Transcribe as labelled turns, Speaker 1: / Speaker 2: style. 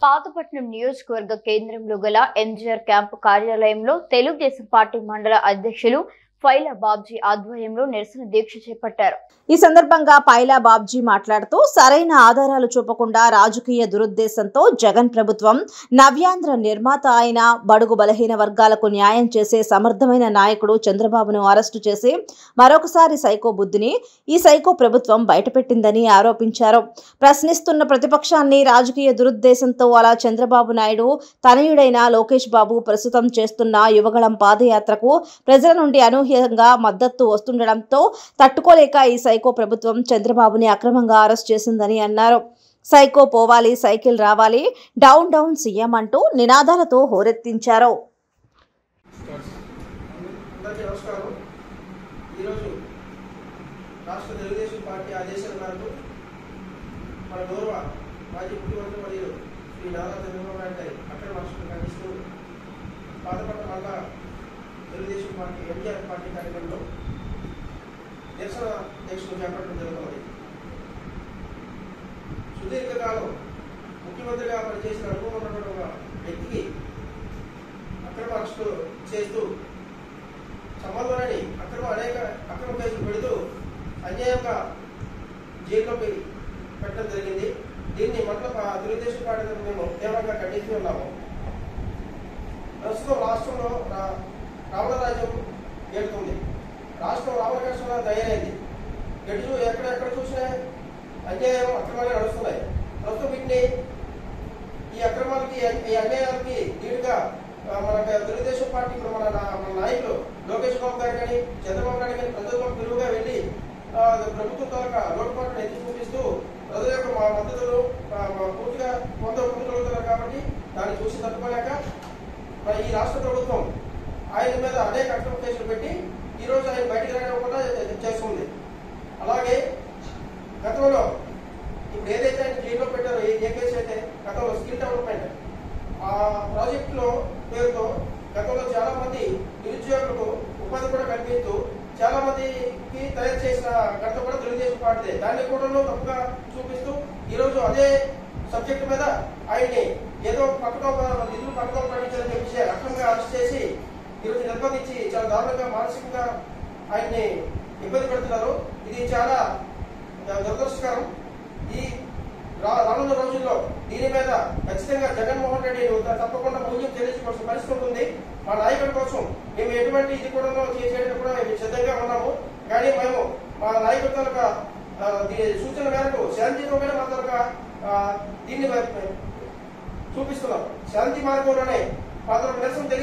Speaker 1: పాతపట్నం నియోజకవర్గ కేంద్రంలో గల ఎంజీఆర్ క్యాంపు కార్యాలయంలో తెలుగుదేశం పార్టీ మండల అధ్యక్షులు ఫైల బాబ్జీ ఆధ్వర్యంలో నిరసన దీక్ష చేపట్టారు
Speaker 2: ఈ సందర్భంగా పైలా బాబ్జీ మాట్లాడుతూ సరైన ఆధారాలు చూపకుండా రాజకీయ దురుద్దేశంతో జగన్ ప్రభుత్వం నవ్యాంధ్ర నిర్మాత అయిన బడుగు బలహీన వర్గాలకు న్యాయం చేసే సమర్థమైన నాయకుడు చంద్రబాబును అరెస్టు చేసి మరొకసారి సైకో బుద్ధిని ఈ సైకో ప్రభుత్వం బయటపెట్టిందని ఆరోపించారు ప్రశ్నిస్తున్న ప్రతిపక్షాన్ని రాజకీయ దురుద్దేశంతో అలా చంద్రబాబు నాయుడు తనయుడైన లోకేష్ బాబు ప్రస్తుతం చేస్తున్న యువగళం పాదయాత్రకు ప్రజల నుండి అనూహ్యంగా మద్దతు వస్తుండటంతో తట్టుకోలేక ఈ సైకో ప్రభుత్వం చంద్రబాబుని అక్రమంగా అరెస్ట్ చేసిందని అన్నారు సైకో పోవాలి సైకిల్ రావాలి డౌన్ డౌన్ సీఎం అంటూ నినాదాలతో హోరెత్తించారు
Speaker 3: అందరికీ నమస్కారం ఈరోజు రాష్ట్ర తెలుగుదేశం పార్టీ ఆదేశాల మేరకు మన గౌరవ మాజీ ముఖ్యమంత్రి మరియు శ్రీ నారా చంద్రబాబు నాయుడు గారి అక్కడ రాష్ట్రం ఖండిస్తూ పాతపట్ల మండల తెలుగుదేశం పార్టీ ఎన్టీఆర్ పార్టీ కార్యక్రమంలో నిరసన దీక్షలు చేపట్టడం జరుగుతున్నది సుదీర్ఘకాలం ముఖ్యమంత్రిగా పనిచేసిన అనుభవం ఉన్నటువంటి ఒక వ్యక్తికి అక్రమ అరెస్టు చేస్తూ సంబంధాలని అక్రమ అనేక అక్రమ కేసులు పెడుతూ అన్యాయంగా జైల్లోకి పెట్టడం జరిగింది దీన్ని మండల పా- తెలుగుదేశం పార్టీ తరఫున మేము తీవ్రంగా ఖండిస్తూ ఉన్నాము ప్రస్తుతం రాష్ట్రంలో రా- రావణ రాజ్యం ఏడుతుంది రాష్ట్రం రామకృష్ణ తయారైంది ఎటు చూ- ఎక్కడెక్కడ చూసినా అన్యాయం అక్రమాలు నడుస్తున్నాయి ప్రస్తుతం వీటిని ఈ అక్రమాలకి ఈ అన్యాయాలకి ధీటుగా ఆ, మన తెలుగుదేశం పార్టీ ఇప్పుడు మన నా- మన నాయకులు లోకేష్ బాబు గారు కానీ చంద్రబాబు నాయుడు కానీ ప్రజలకు విలువగా వెళ్ళి ఆ, ప్రభుత్వం తాలూకా లోటుపాట్లను ఎత్తి చూపిస్తూ ప్రజల యొక్క మా మద్దతులు ఆ, మా పూర్తిగా పొంద పొందగలుగుతున్నారు కాబట్టి దాన్ని చూసి తట్టుకోలేక మరి ఈ రాష్ట్ర ప్రభుత్వం ఆయన మీద అనేక అక్రమ కేసులు పెట్టి ఈ రోజు ఆయన బయటికి రానివ్వకుండా చేస్తుంది అలాగే గతంలో ఇప్పుడు ఏదైతే ఆయన జైల్లో పెట్టారో ఏ ఏ కేసు అయితే గతంలో స్కిల్ డెవలప్మెంట్ ఆ ప్రాజెక్టులో పేరుతో గతంలో చాలా మంది నిరుద్యోగులకు ఉపాధి కూడా కల్పిస్తూ చాలా మందికి తయారు చేసిన ఘనత కూడా తెలుగుదేశం పార్టీదే దాన్ని కూడా తప్పుగా చూపిస్తూ ఈ రోజు అదే సబ్జెక్టు మీద ఆయన్ని ఏదో పక్కతో నిధులు పక్కతో పట్టించాలని చెప్పేసి అక్రమంగా అరెస్ట్ చేసి ఈరోజు నిర్బంధించి చాలా దారుణంగా మానసికంగా ఆయన్ని ఇబ్బంది పెడుతున్నారు ఇది చాలా దురదృష్టకరం ఈ రా- రానున్న రోజుల్లో దీని మీద ఖచ్చితంగా జగన్మోహన్ రెడ్డి తప్పకుండా మూల్యం చెల్లించుకోవాల్సిన పరిస్థితి ఉంటుంది మా నాయకుడి కోసం మేము ఎటువంటి ఇది కూడా చేయడానికి కూడా మేము సిద్ధంగా ఉన్నాము కానీ మేము మా నాయకుడి తాలూకా ఆ, దీని సూచన మేరకు శాంతియుతమైన మా తాలూకా ఆ, దీన్ని మేము చూపిస్తున్నాం శాంతి మార్గంలోనే మా తాలూకా నిరసన తెలియ